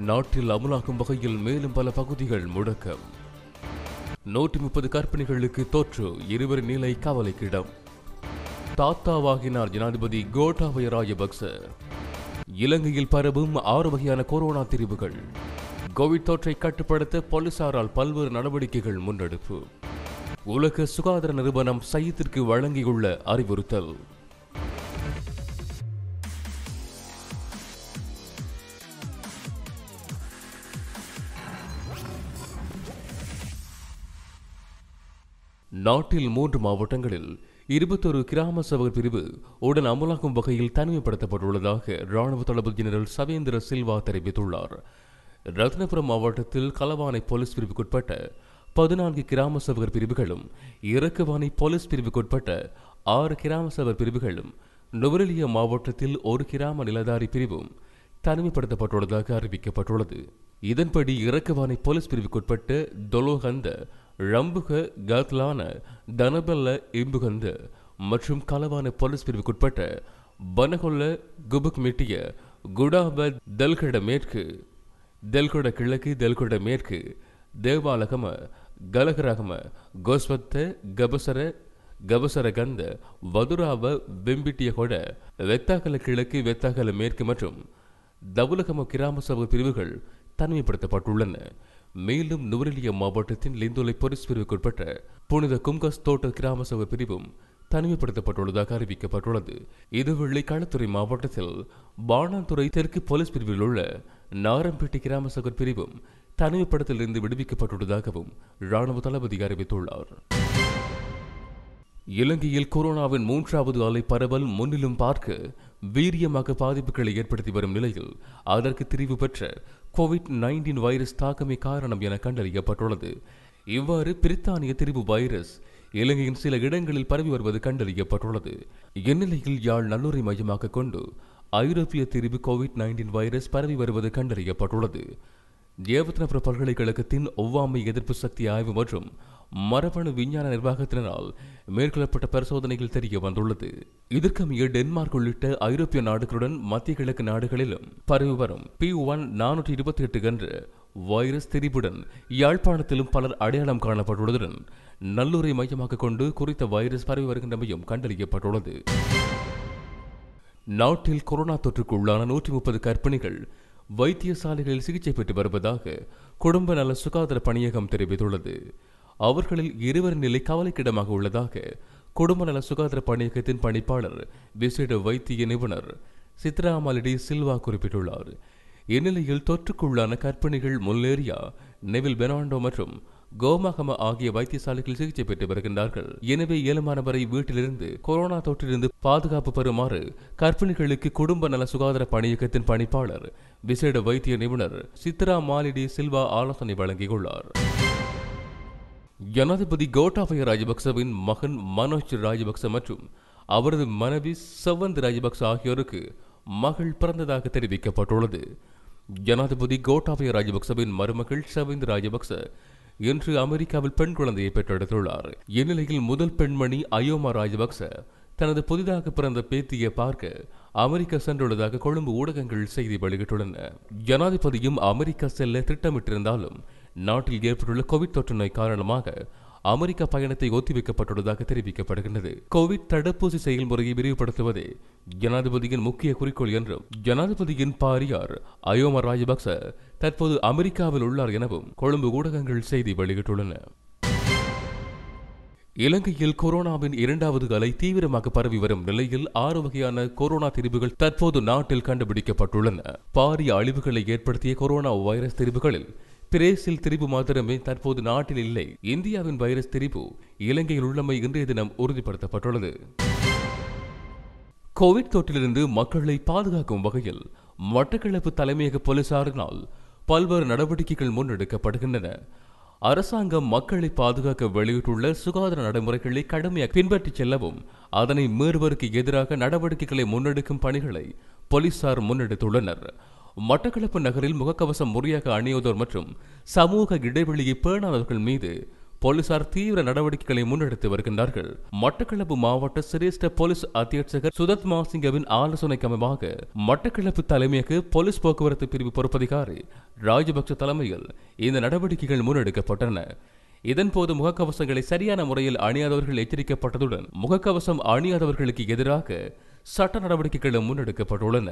நாட்டில் அமலாகும் வகையில் மேலும் பல பகுதிகள் முடக்கம் நூற்றி முப்பது கற்பிணிகளுக்கு தொற்று இருவர் நிலை கவலைக்கிடம் தாத்தாவாகினார் ஜனாதிபதி கோட்டாபய ராஜபக்ச இலங்கையில் பரவும் ஆறு வகையான கொரோனா திரிவுகள் கோவிட் தொற்றை கட்டுப்படுத்த போலீசாரால் பல்வேறு நடவடிக்கைகள் முன்னெடுப்பு உலக சுகாதார நிறுவனம் சையத்திற்கு வழங்கியுள்ள அறிவுறுத்தல் நாட்டில் மூன்று மாவட்டங்களில் இருபத்தொரு கிராம சபை பிரிவு உடன் அமலாக்கும் வகையில் தனிமைப்படுத்தப்பட்டுள்ளதாக ராணுவ தளபதி ஜெனரல் சவேந்திர சில்வா தெரிவித்துள்ளார் ரத்னபுரம் மாவட்டத்தில் களவானை போலீஸ் பிரிவுக்குட்பட்ட பதினான்கு கிராம சபகர் பிரிவுகளும் இறக்குவானை போலீஸ் பிரிவுக்குட்பட்ட ஆறு கிராம சபர் பிரிவுகளும் நுவரெலியா மாவட்டத்தில் ஒரு கிராம நிலதாரி பிரிவும் தனிமைப்படுத்தப்பட்டுள்ளதாக அறிவிக்கப்பட்டுள்ளது இதன்படி இறக்குவானை போலீஸ் பிரிவுக்குட்பட்ட தொலோகந்த ரம்புக கத்லான தனபல்ல இம்புகந்த மற்றும் களவான போலீஸ் பிரிவுக்குட்பட்ட பனகொல்ல குபுக் மிட்டிய குடாப தெல்கட மேற்கு தெல்கொட கிழக்கு தெல்கொட மேற்கு தேவாலகம கலகரகம கோஸ்வத்த கபசர கபசர கந்த வதுராவ வெம்பிட்டிய கொட வெத்தாக்கல கிழக்கு வெத்தாக்கல மேற்கு மற்றும் தவுலகம கிராம சபை பிரிவுகள் தனிமைப்படுத்தப்பட்டுள்ளன மேலும் நுவரெலிய மாவட்டத்தின் லிந்துலை போலீஸ் பிரிவுக்குட்பட்ட புனித கும்கஸ் தோட்ட கிராம சபை பிரிவும் தனிமைப்படுத்தப்பட்டுள்ளதாக அறிவிக்கப்பட்டுள்ளது இதுவேளை களத்துறை மாவட்டத்தில் பாணாந்துறை தெற்கு போலீஸ் பிரிவில் உள்ள நாரம்பேட்டை கிராம சபை பிரிவும் தனிமைப்படுத்தலிருந்து விடுவிக்கப்பட்டுள்ளதாகவும் ராணுவ தளபதி அறிவித்துள்ளார் இலங்கையில் கொரோனாவின் மூன்றாவது அலை பரவல் முன்னிலும் பார்க்க வீரியமாக பாதிப்புகளை ஏற்படுத்தி வரும் நிலையில் அதற்கு திரிவு பெற்ற கோவிட் நைன்டீன் வைரஸ் தாக்கமே காரணம் என கண்டறியப்பட்டுள்ளது இவ்வாறு பிரித்தானிய திரிவு வைரஸ் இலங்கையின் சில இடங்களில் பரவி வருவது கண்டறியப்பட்டுள்ளது இந்நிலையில் யாழ் நல்லூரை மையமாக கொண்டு ஐரோப்பிய திரிவு கோவிட் நைன்டீன் வைரஸ் பரவி வருவது கண்டறியப்பட்டுள்ளது ஜேவத்னபுர பல்கலைக்கழகத்தின் ஒவ்வாமை எதிர்ப்பு சக்தி ஆய்வு மற்றும் மரபணு விஞ்ஞான நிர்வாகத்தினரால் மேற்கொள்ளப்பட்ட பரிசோதனைகள் தெரிய வந்துள்ளது இதற்கமைய டென்மார்க் உள்ளிட்ட ஐரோப்பிய நாடுகளுடன் மத்திய கிழக்கு நாடுகளிலும் பரவி வரும் பி ஒன் நானூற்றி இருபத்தி எட்டு என்ற வைரஸ் திரிபுடன் யாழ்ப்பாணத்திலும் பலர் அடையாளம் காணப்பட்டுள்ளதுடன் நல்லூரை மையமாக கொண்டு குறித்த வைரஸ் பரவி வருகின்றமையும் கண்டறியப்பட்டுள்ளது நாட்டில் கொரோனா தொற்றுக்கு உள்ளான நூற்றி முப்பது கர்ப்பிணிகள் வைத்தியசாலைகளில் சிகிச்சை பெற்று வருவதாக குடும்ப நல சுகாதார பணியகம் தெரிவித்துள்ளது அவர்களில் இருவர் நிலை கவலைக்கிடமாக உள்ளதாக குடும்ப நல சுகாதார பணியகத்தின் பணிப்பாளர் விசேட வைத்திய நிபுணர் சித்ராமலிடி சில்வா குறிப்பிட்டுள்ளார் இந்நிலையில் தொற்றுக்குள்ளான கர்ப்பிணிகள் முல்லேரியா நெவில் பெனாண்டோ மற்றும் கோமகம ஆகிய வைத்தியசாலைகளில் சிகிச்சை பெற்று வருகின்றார்கள் எனவே இயலுமானவரை வீட்டிலிருந்து கொரோனா தொற்றிலிருந்து பாதுகாப்பு பெறுமாறு கர்ப்பிணிகளுக்கு குடும்ப நல சுகாதார பணியகத்தின் பணிப்பாளர் விசேட வைத்திய நிபுணர் சித்ரா மாலிடி சில்வா ஆலோசனை வழங்கியுள்ளார் ஜனாதிபதி கோட்டாபய ராஜபக்சவின் மகன் மனோஜ் ராஜபக்ச மற்றும் அவரது மனைவி சவந்த் ராஜபக்ச ஆகியோருக்கு மகள் பிறந்ததாக தெரிவிக்கப்பட்டுள்ளது ஜனாதிபதி கோட்டாபய ராஜபக்சவின் மருமகள் சவிந்த் ராஜபக்ச இன்று அமெரிக்காவில் பெண் குழந்தையை பெற்றெடுத்துள்ளார் இந்நிலையில் முதல் பெண்மணி அயோமா ராஜபக்ச தனது புதிதாக பிறந்த பேத்தியை பார்க்க அமெரிக்கா சென்றுள்ளதாக கொழும்பு ஊடகங்கள் செய்தி வெளியிட்டுள்ளன ஜனாதிபதியும் அமெரிக்கா செல்ல திட்டமிட்டிருந்தாலும் நாட்டில் ஏற்பட்டுள்ள கோவிட் தொற்று நோய் காரணமாக அமெரிக்க பயணத்தை ஒத்திவைக்கப்பட்டுள்ளதாக தெரிவிக்கப்படுகின்றது கோவிட் தடுப்பூசி செயல்முறையை விரிவுபடுத்துவதே ஜனாதிபதியின் முக்கிய குறிக்கோள் என்றும் ஜனாதிபதியின் பாரியார் அயோமா ராஜபக்ச தற்போது அமெரிக்காவில் உள்ளார் எனவும் கொழும்பு ஊடகங்கள் செய்தி வெளியிட்டுள்ளன இலங்கையில் கொரோனாவின் இரண்டாவது அலை தீவிரமாக பரவி வரும் நிலையில் ஆறு வகையான கொரோனா திரிவுகள் தற்போது நாட்டில் கண்டுபிடிக்கப்பட்டுள்ளன பாரிய அழிவுகளை ஏற்படுத்திய கொரோனா வைரஸ் திரிவுகளில் பிரேசில் திரிபு மாத்திரமே தற்போது நாட்டில் இல்லை இந்தியாவின் வைரஸ் திரிபு இலங்கையில் உள்ளமை இன்றைய தினம் உறுதிப்படுத்தப்பட்டுள்ளது கோவிட் தொற்றிலிருந்து மக்களை பாதுகாக்கும் வகையில் மட்டக்களப்பு தலைமையக போலீசாரினால் பல்வேறு நடவடிக்கைகள் முன்னெடுக்கப்படுகின்றன அரசாங்கம் மக்களை பாதுகாக்க வெளியிட்டுள்ள சுகாதார நடைமுறைகளை கடுமையாக பின்பற்றிச் செல்லவும் அதனை மீறுவருக்கு எதிராக நடவடிக்கைகளை முன்னெடுக்கும் பணிகளை போலீசார் முன்னெடுத்துள்ளனர் மட்டக்களப்பு நகரில் முகக்கவசம் முறையாக அணியோதோர் மற்றும் சமூக இடைவெளியை பேணாதவர்கள் மீது போலீசார் தீவிர நடவடிக்கைகளை முன்னெடுத்து வருகின்றார்கள் மட்டக்களப்பு மாவட்ட சிரேஷ்ட போலீஸ் அத்தியட்சகர் சுதத் மாசிங்கவின் ஆலோசனைக்கு அமைவாக மட்டக்களப்பு தலைமையக போலீஸ் போக்குவரத்து பிரிவு பொறுப்பதிகாரி ராஜபக்ச தலைமையில் இந்த நடவடிக்கைகள் முன்னெடுக்கப்பட்டன இதன்போது முகக்கவசங்களை சரியான முறையில் அணியாதவர்கள் எச்சரிக்கப்பட்டதுடன் முகக்கவசம் அணியாதவர்களுக்கு எதிராக சட்ட நடவடிக்கைகளும் முன்னெடுக்கப்பட்டுள்ளன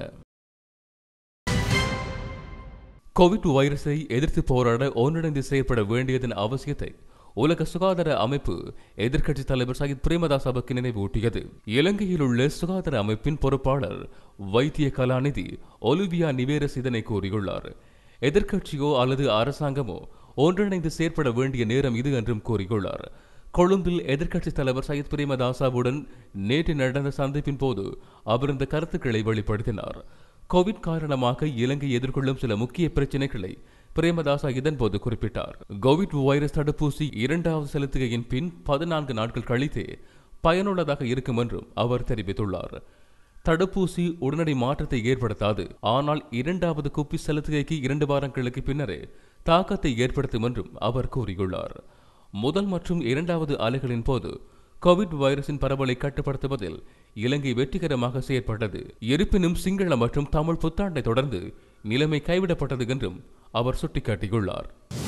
கோவிட் வைரஸை எதிர்த்து போராட ஒன்றிணைந்து செயற்பட வேண்டியதன் அவசியத்தை உலக சுகாதார அமைப்பு எதிர்க்கட்சி தலைவர் சயித் பிரேமதாசாவுக்கு நினைவூட்டியது இலங்கையில் உள்ள சுகாதார அமைப்பின் பொறுப்பாளர் வைத்திய கலாநிதி ஒலிவியா நிவேரஸ் இதனை கூறியுள்ளார் எதிர்க்கட்சியோ அல்லது அரசாங்கமோ ஒன்றிணைந்து செயற்பட வேண்டிய நேரம் இது என்றும் கூறியுள்ளார் கொழும்பில் எதிர்க்கட்சி தலைவர் சயித் பிரேமதாசாவுடன் நேற்று நடந்த சந்திப்பின் போது அவர் இந்த கருத்துக்களை வெளிப்படுத்தினார் கோவிட் காரணமாக இலங்கை எதிர்கொள்ளும் சில முக்கிய பிரச்சினைகளை பிரேமதாசா இதன்போது குறிப்பிட்டார் கோவிட் வைரஸ் தடுப்பூசி இரண்டாவது செலுத்துகையின் பின் பதினான்கு நாட்கள் கழித்தே பயனுள்ளதாக இருக்கும் என்றும் அவர் தெரிவித்துள்ளார் தடுப்பூசி உடனடி மாற்றத்தை ஏற்படுத்தாது ஆனால் இரண்டாவது குப்பி செலுத்துகைக்கு இரண்டு வாரங்களுக்கு பின்னரே தாக்கத்தை ஏற்படுத்தும் என்றும் அவர் கூறியுள்ளார் முதல் மற்றும் இரண்டாவது அலைகளின் போது கோவிட் வைரஸின் பரவலை கட்டுப்படுத்துவதில் இலங்கை வெற்றிகரமாக செயற்பட்டது இருப்பினும் சிங்கள மற்றும் தமிழ் புத்தாண்டை தொடர்ந்து நிலைமை கைவிடப்பட்டது என்றும் அவர் சுட்டிக்காட்டியுள்ளார்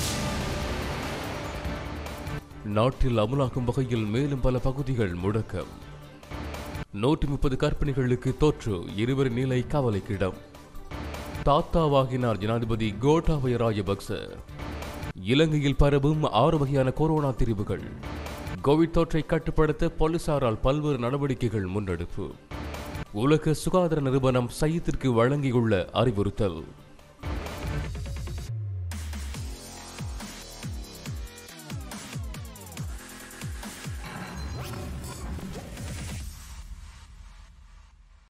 நாட்டில் அமலாகும் வகையில் மேலும் பல பகுதிகள் முடக்கம் நூற்றி முப்பது கற்பிணிகளுக்கு தொற்று இருவர் நிலை கவலைக்கிடம் தாத்தாவாகினார் ஜனாதிபதி கோட்டாபய ராஜபக்ச இலங்கையில் பரவும் ஆறு வகையான கொரோனா திரிவுகள் கோவிட் தொற்றை கட்டுப்படுத்த போலீசாரால் பல்வேறு நடவடிக்கைகள் முன்னெடுப்பு உலக சுகாதார நிறுவனம் சையத்திற்கு வழங்கியுள்ள அறிவுறுத்தல்